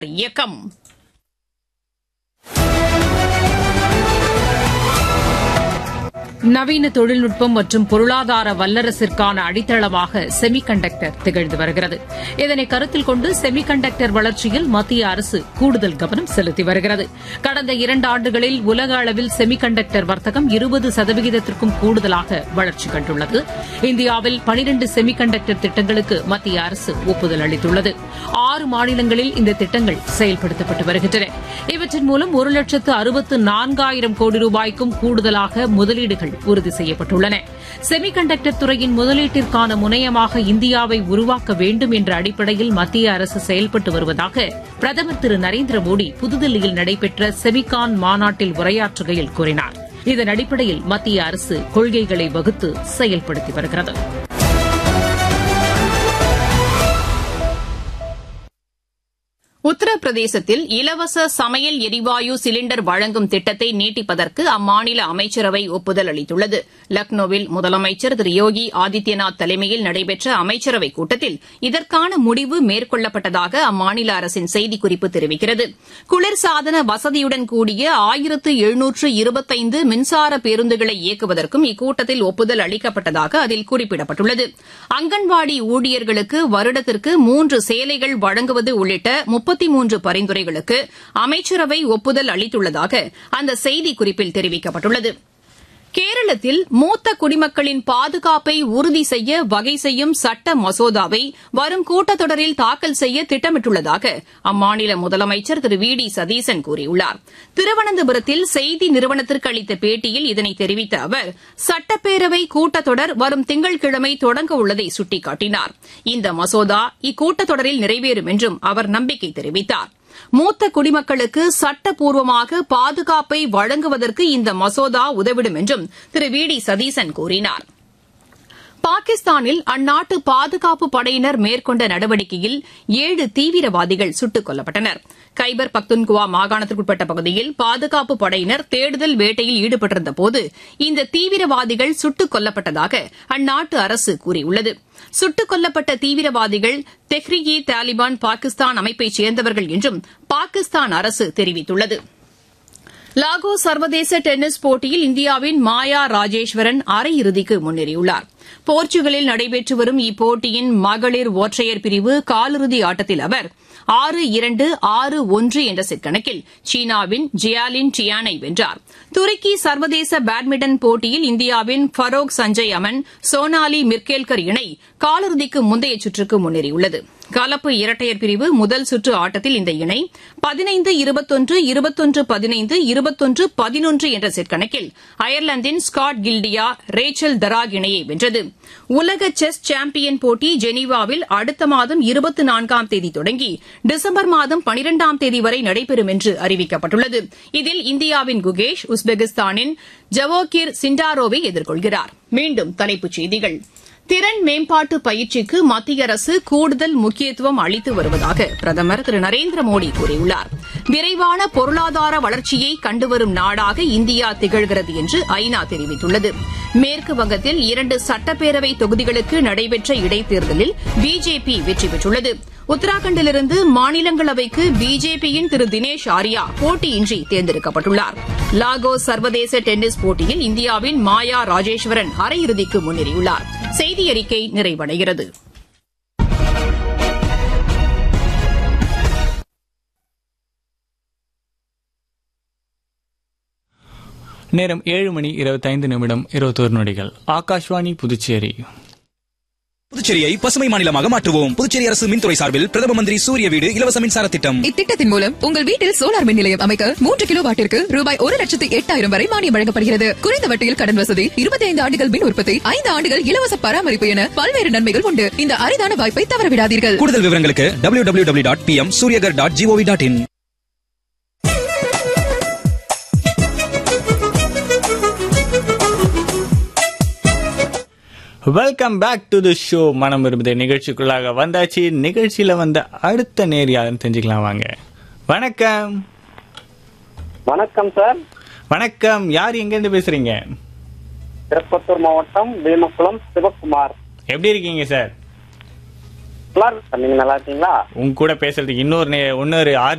இயக்கம் நவீன தொழில்நுட்பம் மற்றும் பொருளாதார வல்லரசிற்கான அடித்தளமாக செமிகண்டக்டர் திகழ்ந்து வருகிறது இதனை கருத்தில் கொண்டு செமிகண்டக்டர் வளர்ச்சியில் மத்திய அரசு கூடுதல் கவனம் செலுத்தி வருகிறது கடந்த இரண்டு ஆண்டுகளில் உலக அளவில் செமிகண்டக்டர் வர்த்தகம் இருபது சதவிகிதத்திற்கும் கூடுதலாக வளர்ச்சி கண்டுள்ளது இந்தியாவில் பனிரண்டு செமிகண்டக்டர் திட்டங்களுக்கு மத்திய அரசு ஒப்புதல் அளித்துள்ளது ஆறு மாநிலங்களில் இந்த திட்டங்கள் செயல்படுத்தப்பட்டு வருகின்றன இவற்றின் மூலம் ஒரு லட்சத்து அறுபத்து நான்காயிரம் கோடி ரூபாய்க்கும் கூடுதலாக முதலீடுகள் உறுதி செய்யப்பட்டுள்ளன செமிகண்டக்டர் துறையின் முதலீட்டிற்கான முனையமாக இந்தியாவை உருவாக்க வேண்டும் என்ற அடிப்படையில் மத்திய அரசு செயல்பட்டு வருவதாக பிரதமர் திரு நரேந்திர மோடி புதுதில்லியில் நடைபெற்ற செமிகான் மாநாட்டில் உரையாற்றுகையில் கூறினார் இதன் அடிப்படையில் மத்திய அரசு கொள்கைகளை வகுத்து செயல்படுத்தி வருகிறது உத்தரப்பிரதேசத்தில் இலவச சமையல் எரிவாயு சிலிண்டர் வழங்கும் திட்டத்தை நீட்டிப்பதற்கு அம்மாநில அமைச்சரவை ஒப்புதல் அளித்துள்ளது லக்னோவில் முதலமைச்சர் திரு யோகி ஆதித்யநாத் தலைமையில் நடைபெற்ற அமைச்சரவைக் கூட்டத்தில் இதற்கான முடிவு மேற்கொள்ளப்பட்டதாக அம்மாநில அரசின் செய்திக்குறிப்பு தெரிவிக்கிறது குளிர்சாதன வசதியுடன் கூடிய ஆயிரத்து எழுநூற்று இருபத்தைந்து மின்சார பேருந்துகளை இயக்குவதற்கும் இக்கூட்டத்தில் ஒப்புதல் அளிக்கப்பட்டதாக அதில் குறிப்பிடப்பட்டுள்ளது அங்கன்வாடி ஊழியர்களுக்கு வருடத்திற்கு மூன்று சேலைகள் வழங்குவது உள்ளிட்ட முப்பத்தி மூன்று பரிந்துரைகளுக்கு அமைச்சரவை ஒப்புதல் அளித்துள்ளதாக அந்த செய்திக்குறிப்பில் தெரிவிக்கப்பட்டுள்ளது கேரளத்தில் மூத்த குடிமக்களின் பாதுகாப்பை உறுதி செய்ய வகை செய்யும் சட்ட மசோதாவை வரும் கூட்டத்தொடரில் தாக்கல் செய்ய திட்டமிட்டுள்ளதாக அம்மாநில முதலமைச்சர் திரு வி டி சதீசன் கூறியுள்ளார் திருவனந்தபுரத்தில் செய்தி நிறுவனத்திற்கு அளித்த பேட்டியில் இதனை தெரிவித்த அவர் சட்டப்பேரவை கூட்டத்தொடர் வரும் திங்கட்கிழமை தொடங்க உள்ளதை சுட்டிக்காட்டினார் இந்த மசோதா இக்கூட்டத்தொடரில் நிறைவேறும் என்றும் அவர் நம்பிக்கை தெரிவித்தார் மூத்த குடிமக்களுக்கு சட்டப்பூர்வமாக பாதுகாப்பை வழங்குவதற்கு இந்த மசோதா உதவிடும் என்றும் திரு வி டி சதீசன் கூறினார் பாகிஸ்தானில் அந்நாட்டு பாதுகாப்பு படையினர் மேற்கொண்ட நடவடிக்கையில் ஏழு தீவிரவாதிகள் சுட்டுக் கொல்லப்பட்டனர் கைபர் பக்துன்குவா மாகாணத்திற்குட்பட்ட பகுதியில் பாதுகாப்பு படையினர் தேடுதல் வேட்டையில் ஈடுபட்டிருந்தபோது இந்த தீவிரவாதிகள் சுட்டுக் கொல்லப்பட்டதாக அந்நாட்டு அரசு கூறியுள்ளது சுட்டுக் கொல்லப்பட்ட தீவிரவாதிகள் தெஹ்ரிகி தாலிபான் பாகிஸ்தான் அமைப்பைச் சேர்ந்தவர்கள் என்றும் பாகிஸ்தான் அரசு தெரிவித்துள்ளது லாகோஸ் சர்வதேச டென்னிஸ் போட்டியில் இந்தியாவின் மாயா ராஜேஸ்வரன் அரையிறுதிக்கு முன்னேறியுள்ளார் போர்ச்சுகலில் நடைபெற்று வரும் இப்போட்டியின் மகளிர் ஒற்றையர் பிரிவு காலிறுதி ஆட்டத்தில் அவர் ஆறு இரண்டு ஆறு ஒன்று என்ற செட் கணக்கில் சீனாவின் ஜியாலின் டியானை வென்றார் துருக்கி சர்வதேச பேட்மிண்டன் போட்டியில் இந்தியாவின் ஃபரோக் சஞ்சய் அமன் சோனாலி மிர்கேல்கர் இணை காலிறுதிக்கு முந்தைய சுற்றுக்கு முன்னேறியுள்ளது கலப்பு இரட்டையர் பிரிவு முதல் சுற்று ஆட்டத்தில் இந்த இணை பதினைந்து இருபத்தொன்று இருபத்தொன்று பதினைந்து இருபத்தொன்று பதினொன்று என்ற செட் கணக்கில் அயர்லாந்தின் ஸ்காட் கில்டியா ரேச்சல் தராக் இணையை வென்றது உலக செஸ் சாம்பியன் போட்டி ஜெனீவாவில் அடுத்த மாதம் இருபத்தி நான்காம் தேதி தொடங்கி டிசம்பர் மாதம் பனிரெண்டாம் தேதி வரை நடைபெறும் என்று அறிவிக்கப்பட்டுள்ளது இதில் இந்தியாவின் குகேஷ் உஸ்பெகிஸ்தானின் ஜவோகிர் சிண்டாரோவை எதிர்கொள்கிறார் மீண்டும் தலைப்புச் செய்திகள் திறன் மேம்பாட்டு பயிற்சிக்கு மத்திய அரசு கூடுதல் முக்கியத்துவம் அளித்து வருவதாக பிரதமர் திரு நரேந்திர மோடி கூறியுள்ளார் விரைவான பொருளாதார வளர்ச்சியை கண்டுவரும் நாடாக இந்தியா திகழ்கிறது என்று ஐநா தெரிவித்துள்ளது மேற்கு வங்கத்தில் இரண்டு சட்டப்பேரவை தொகுதிகளுக்கு நடைபெற்ற இடைத்தேர்தலில் பிஜேபி வெற்றி பெற்றுள்ளது உத்தராகண்டிலிருந்து மாநிலங்களவைக்கு பிஜேபியின் திரு தினேஷ் ஆரியா போட்டியின்றி தேர்ந்தெடுக்கப்பட்டுள்ளார் லாகோஸ் சர்வதேச டென்னிஸ் போட்டியில் இந்தியாவின் மாயா ராஜேஸ்வரன் அரையிறுதிக்கு முன்னேறியுள்ளார் செய்தி அறிக்கை நிறைவடைகிறது நேரம் ஏழு மணி இருபத்தைந்து நிமிடம் இருபத்தோரு நொடிகள் ஆகாஷ்வாணி புதுச்சேரி புதுச்சேரியை பசுமை மாநிலமாக மாற்றுவோம் புதுச்சேரி அரசு மின்துறை சார்பில் பிரதம மந்திரி சூரிய வீடு இலவச மின்சார திட்டம் இத்திட்டத்தின் மூலம் உங்கள் வீட்டில் சோலார் மின் நிலையம் அமைக்க மூன்று கிலோ வாட்டிற்கு ரூபாய் ஒரு லட்சத்து எட்டாயிரம் வரை மானியம் வழங்கப்படுகிறது குறைந்த வட்டியில் கடன் வசதி இருபத்தி ஐந்து ஆண்டுகள் மின் உற்பத்தி ஐந்து ஆண்டுகள் இலவச பராமரிப்பு என பல்வேறு நன்மைகள் உண்டு இந்த அரிதான வாய்ப்பை தவறவிடாதீர்கள் கூடுதல் விவரங்களுக்கு W W W dot P M Suryaghar dot GOV dot IN welcome back to the show மனம் விரும்புதே நிகழ்ச்சிக்குள்ளாக வந்தாச்சு நிகழ்ச்சியில வந்த அடுத்த நேர் யாருன்னு தெரிஞ்சுக்கலாம் வாங்க வணக்கம் வணக்கம் சார் வணக்கம் யார் எங்கேருந்து பேசுறீங்க திருப்பத்தூர் மாவட்டம் பீமக்குளம் சிவக்குமார் எப்படி இருக்கீங்க சார் நல்லா இருக்கு சார் நீங்க நல்லா இருக்கீங்களா உங்க கூட பேசுறதுக்கு இன்னொரு நே- இன்னொரு ஆர்